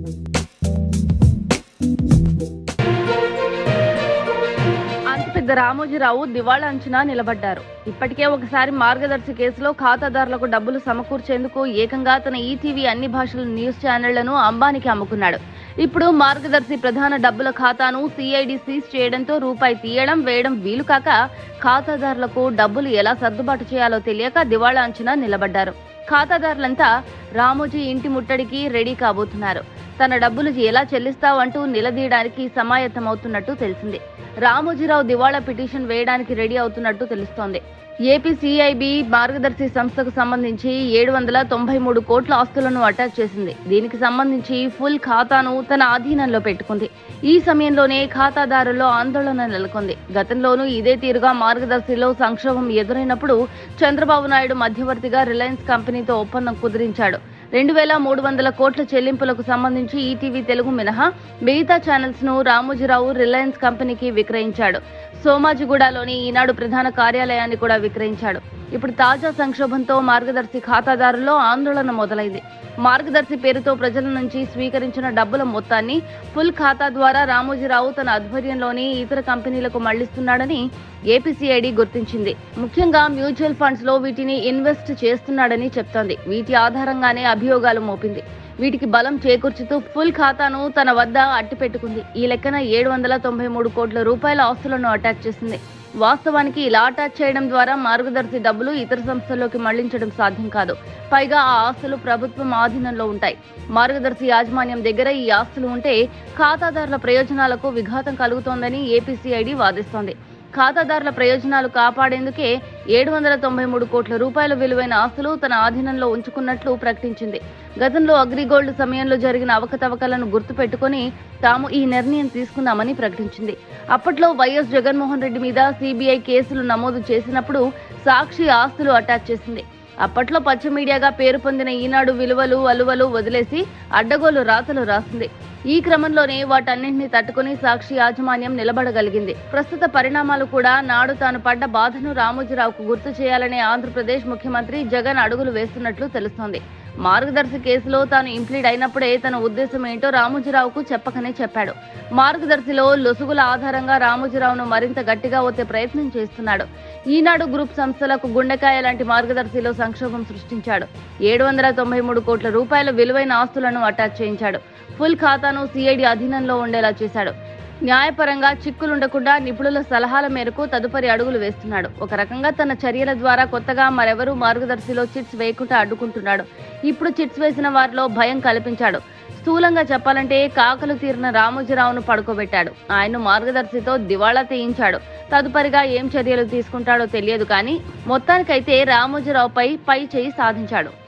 అంత పెద్ద రామోజీరావు దివాళా అంచున నిలబడ్డారు ఇప్పటికే ఒకసారి మార్గదర్శి కేసులో ఖాతాదారులకు డబ్బులు సమకూర్చేందుకు ఏకంగా తన ఈటీవీ అన్ని భాషల న్యూస్ ఛానళ్లను అంబానికి అమ్ముకున్నాడు ఇప్పుడు మార్గదర్శి ప్రధాన డబ్బుల ఖాతాను సిఐడి సీజ్ చేయడంతో రూపాయి తీయడం వేయడం వీలు కాక ఖాతాదారులకు డబ్బులు ఎలా సర్దుబాటు చేయాలో తెలియక దివాళా అంచున నిలబడ్డారు ఖాతాదారులంతా రామోజీ ఇంటి ముట్టడికి రెడీ కాబోతున్నారు తన డబ్బులు ఎలా చెల్లిస్తావంటూ నిలదీయడానికి సమాయత్తమవుతున్నట్టు తెలిసింది రామోజీరావు దివాళా పిటిషన్ వేయడానికి రెడీ అవుతున్నట్టు తెలుస్తోంది ఏపీ సిఐబి మార్గదర్శి సంస్థకు సంబంధించి ఏడు వందల తొంభై మూడు కోట్ల ఆస్తులను అటాచ్ చేసింది దీనికి సంబంధించి ఫుల్ ఖాతాను తన ఆధీనంలో పెట్టుకుంది ఈ సమయంలోనే ఖాతాదారుల్లో ఆందోళన నెలకొంది గతంలోనూ ఇదే తీరుగా మార్గదర్శిలో సంక్షోభం ఎదురైనప్పుడు చంద్రబాబు నాయుడు మధ్యవర్తిగా రిలయన్స్ కంపెనీతో ఒప్పందం కుదిరించాడు రెండు వేల మూడు వందల కోట్ల చెల్లింపులకు సంబంధించి ఈటీవీ తెలుగు మినహా మిగతా ఛానల్స్ ను రామోజీరావు రిలయన్స్ కంపెనీకి విక్రయించాడు సోమాజిగూడలోని ఈనాడు ప్రధాన కార్యాలయాన్ని కూడా విక్రయించాడు ఇప్పుడు తాజా సంక్షోభంతో మార్గదర్శి ఖాతాదారుల్లో ఆందోళన మొదలైంది మార్గదర్శి పేరుతో ప్రజల నుంచి స్వీకరించిన డబ్బుల మొత్తాన్ని ఫుల్ ఖాతా ద్వారా రామోజీరావు తన ఆధ్వర్యంలోని ఇతర కంపెనీలకు మళ్లిస్తున్నాడని ఏపీసీఐడి గుర్తించింది ముఖ్యంగా మ్యూచువల్ ఫండ్స్ లో వీటిని ఇన్వెస్ట్ చేస్తున్నాడని చెప్తోంది వీటి ఆధారంగానే అభియోగాలు మోపింది వీటికి బలం చేకూర్చుతూ ఫుల్ ఖాతాను తన వద్ద అట్టిపెట్టుకుంది ఈ లెక్కన ఏడు వందల తొంభై మూడు కోట్ల రూపాయల ఆస్తులను అటాచ్ చేసింది వాస్తవానికి ఇలా అటాచ్ చేయడం ద్వారా మార్గదర్శి డబ్బులు ఇతర సంస్థల్లోకి మళ్లించడం సాధ్యం కాదు పైగా ఆ ఆస్తులు ప్రభుత్వం ఆధీనంలో ఉంటాయి మార్గదర్శి యాజమాన్యం దగ్గర ఈ ఆస్తులు ఉంటే ఖాతాదారుల ప్రయోజనాలకు విఘాతం కలుగుతోందని ఏపీసీఐడి వాదిస్తోంది ఖాతాదారుల ప్రయోజనాలు కాపాడేందుకే ఏడు వందల తొంభై మూడు కోట్ల రూపాయల విలువైన ఆస్తులు తన ఆధీనంలో ఉంచుకున్నట్లు ప్రకటించింది గతంలో అగ్రిగోల్డ్ సమయంలో జరిగిన అవకతవకలను గుర్తుపెట్టుకుని తాము ఈ నిర్ణయం తీసుకున్నామని ప్రకటించింది అప్పట్లో వైఎస్ జగన్మోహన్ రెడ్డి మీద సిబిఐ కేసులు నమోదు చేసినప్పుడు సాక్షి ఆస్తులు అటాచ్ చేసింది అప్పట్లో పచ్చ మీడియాగా పేరు పొందిన ఈనాడు విలువలు అలువలు వదిలేసి అడ్డగోలు రాతలు రాసింది ఈ క్రమంలోనే వాటన్నింటినీ తట్టుకుని సాక్షి యాజమాన్యం నిలబడగలిగింది ప్రస్తుత పరిణామాలు కూడా నాడు తాను పడ్డ బాధను రామోజీరావుకు గుర్తు చేయాలనే ఆంధ్రప్రదేశ్ ముఖ్యమంత్రి జగన్ అడుగులు వేస్తున్నట్లు తెలుస్తోంది మార్గదర్శి కేసులో తాను ఇంప్లీడ్ అయినప్పుడే తన ఉద్దేశం ఏంటో రామోజీరావుకు చెప్పకనే చెప్పాడు మార్గదర్శిలో లొసుగుల ఆధారంగా రామోజీరావును మరింత గట్టిగా ఒత్తే ప్రయత్నం చేస్తున్నాడు ఈనాడు గ్రూప్ సంస్థలకు గుండెకాయ లాంటి మార్గదర్శిలో సంక్షోభం సృష్టించాడు ఏడు వందల తొంభై మూడు కోట్ల రూపాయల విలువైన ఆస్తులను అటాచ్ చేయించాడు ఫుల్ ఖాతాను సిఐడి అధీనంలో ఉండేలా చేశాడు న్యాయపరంగా చిక్కులుండకుండా నిపుణుల సలహాల మేరకు తదుపరి అడుగులు వేస్తున్నాడు ఒక రకంగా తన చర్యల ద్వారా కొత్తగా మరెవరూ మార్గదర్శిలో చిట్స్ వేయకుండా అడ్డుకుంటున్నాడు ఇప్పుడు చిట్స్ వేసిన వారిలో భయం కల్పించాడు స్థూలంగా చెప్పాలంటే కాకలు తీరిన రామోజీరావును పడుకోబెట్టాడు ఆయన మార్గదర్శితో దివాళా తీయించాడు తదుపరిగా ఏం చర్యలు తీసుకుంటాడో తెలియదు కానీ మొత్తానికైతే రామోజీరావుపై పై చేయి సాధించాడు